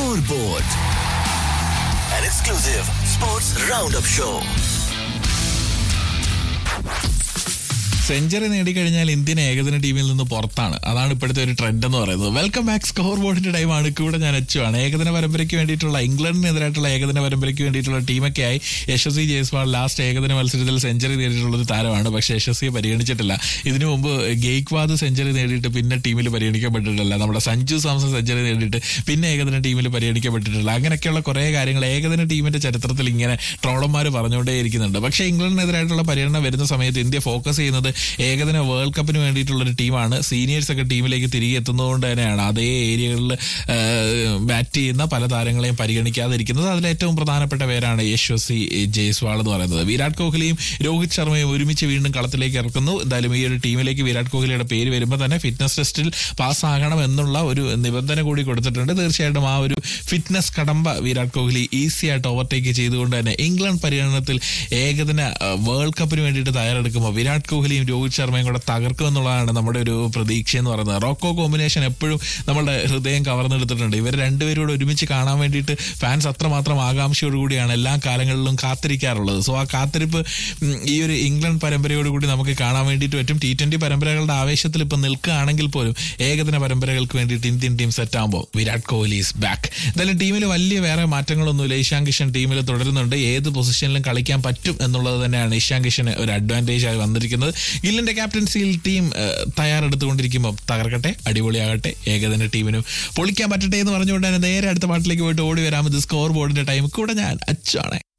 Scoreboard, an exclusive sports roundup show. Century നേടിക്കഴിഞ്ഞാൽ Indian ഏകദിന ടീമിൽ നിന്ന് പുറത്താണ് അതാണ് ഇപ്പോഴത്തെ ഒരു ട്രെൻഡ് എന്ന് പറയുന്നത് വെൽക്കം ബാക്ക് സ്കോർ ബോർഡിന്റെ ടൈമാണ് കൂടെ ഞാൻ അച്ചുവാണ് ഏകദിന പരമ്പരയ്ക്ക് വേണ്ടിയിട്ടുള്ള ഇംഗ്ലണ്ടിനെതിരായിട്ടുള്ള ഏകദിന പരമ്പരയ്ക്ക് വേണ്ടിയിട്ടുള്ള ടീമൊക്കെ ആയി യശസ്വി ജയ്സ്വാൾ ലാസ്റ്റ് ഏകദിന മത്സരത്തിൽ സെഞ്ചുറി നേടിയിട്ടുള്ള ഒരു താരമാണ് പക്ഷേ യശസ്വിയെ പരിഗണിച്ചിട്ടില്ല ഇതിനു മുമ്പ് ഗെയ്ക്വാദ് സെഞ്ചുറി നേടിയിട്ട് പിന്നെ ടീമിൽ പരിഗണിക്കപ്പെട്ടിട്ടില്ല നമ്മുടെ സഞ്ജു സാംസൺ സെഞ്ചുറി നേടിയിട്ട് പിന്നെ ഏകദിന ടീമിൽ പരിഗണിക്കപ്പെട്ടിട്ടില്ല അങ്ങനെയൊക്കെയുള്ള കുറേ കാര്യങ്ങൾ ഏകദിന ടീമിന്റെ ചരിത്രത്തിൽ ഇങ്ങനെ ട്രോളന്മാർ പറഞ്ഞുകൊണ്ടേയിരിക്കുന്നുണ്ട് പക്ഷേ ഇംഗ്ലണ്ടിനെതിരായിട്ടുള്ള പര്യടനം വരുന്ന സമയത്ത് ഇന്ത്യ ഫോക്കസ് ചെയ്യുന്നത് ഏകദിന വേൾഡ് കപ്പിന് വേണ്ടിയിട്ടുള്ള ഒരു ടീമാണ് സീനിയേഴ്സ് ഒക്കെ ടീമിലേക്ക് തിരികെ എത്തുന്നതുകൊണ്ട് തന്നെയാണ് അതേ ഏരിയകളിൽ ബാറ്റ് ചെയ്യുന്ന പല താരങ്ങളെയും പരിഗണിക്കാതിരിക്കുന്നത് അതിൽ ഏറ്റവും പ്രധാനപ്പെട്ട പേരാണ് യശസ്വി ജയ്സ്വാൾ എന്ന് പറയുന്നത് വിരാട് കോഹ്ലിയും രോഹിത് ശർമ്മയും ഒരുമിച്ച് വീണ്ടും കളത്തിലേക്ക് ഇറക്കുന്നു എന്തായാലും ഈ ഒരു ടീമിലേക്ക് വിരാട് കോഹ്ലിയുടെ പേര് വരുമ്പോൾ തന്നെ ഫിറ്റ്നസ് ടെസ്റ്റിൽ പാസ്സാകണം എന്നുള്ള ഒരു നിബന്ധന കൂടി കൊടുത്തിട്ടുണ്ട് തീർച്ചയായിട്ടും ആ ഒരു ഫിറ്റ്നസ് കടമ്പ വിരാട് കോഹ്ലി ഈസി ആയിട്ട് ഓവർടേക്ക് ചെയ്തുകൊണ്ട് തന്നെ ഇംഗ്ലണ്ട് പര്യടനത്തിൽ ഏകദിന അഹ്, വേൾഡ് കപ്പിന് വേണ്ടിയിട്ട് തയ്യാറെടുക്കുമ്പോൾ വിരാട് കോഹ്ലിയും രോഹിത് ശർമ്മയും കൂടെ തകർക്കും എന്നുള്ളതാണ് നമ്മുടെ ഒരു പ്രതീക്ഷ എന്ന് പറയുന്നത് റോക്കോ കോമ്പിനേഷൻ എപ്പോഴും നമ്മുടെ ഹൃദയം കവർന്നെടുത്തിട്ടുണ്ട് ഇവർ രണ്ടുപേരും കൂടെ ഒരുമിച്ച് കാണാൻ വേണ്ടിയിട്ട് ഫാൻസ് അത്രമാത്രം ആകാംക്ഷയോടുകൂടിയാണ് എല്ലാ കാലങ്ങളിലും കാത്തിരിക്കാറുള്ളത് സോ ആ കാത്തിരിപ്പ് ഉം, ഈ ഒരു ഇംഗ്ലണ്ട് പരമ്പരയോട് കൂടി നമുക്ക് കാണാൻ വേണ്ടിയിട്ട് പറ്റും ടി ട്വന്റി പരമ്പരകളുടെ ആവേശത്തിൽ ഇപ്പം നിൽക്കുകയാണെങ്കിൽ പോലും ഏകദിന പരമ്പരകൾക്ക് വേണ്ടിയിട്ട് ഇന്ത്യൻ ടീം സെറ്റ് ആകുമ്പോൾ വിരാട് കോഹ്ലി ഈസ് ബാക്ക് എന്തായാലും ടീമിൽ വലിയ വേറെ മാറ്റങ്ങളൊന്നുമില്ല ഇഷാൻ കിഷൻ ടീമിൽ തുടരുന്നുണ്ട് ഏത് പൊസിഷനിലും കളിക്കാൻ പറ്റും എന്നുള്ളത് തന്നെയാണ് ഇഷാൻ കിഷന് ഒരു അഡ്വാൻറ്റേജ് ആയി വന്നിരിക്കുന്നത് ഗില്ലിന്റെ ക്യാപ്റ്റൻസിയിൽ ടീം ഏഹ്, തയ്യാറെടുത്തുകൊണ്ടിരിക്കുമ്പോൾ തകർക്കട്ടെ അടിപൊളിയാകട്ടെ ഏകദിന ടീമിനും പൊളിക്കാൻ പറ്റട്ടെ എന്ന് പറഞ്ഞുകൊണ്ട് തന്നെ നേരെ അടുത്ത പാട്ടിലേക്ക് പോയിട്ട് ഓടി വരാം ഇത് സ്കോർ ബോർഡിന്റെ ടൈം കൂടെ ഞാൻ അച്ചാണ്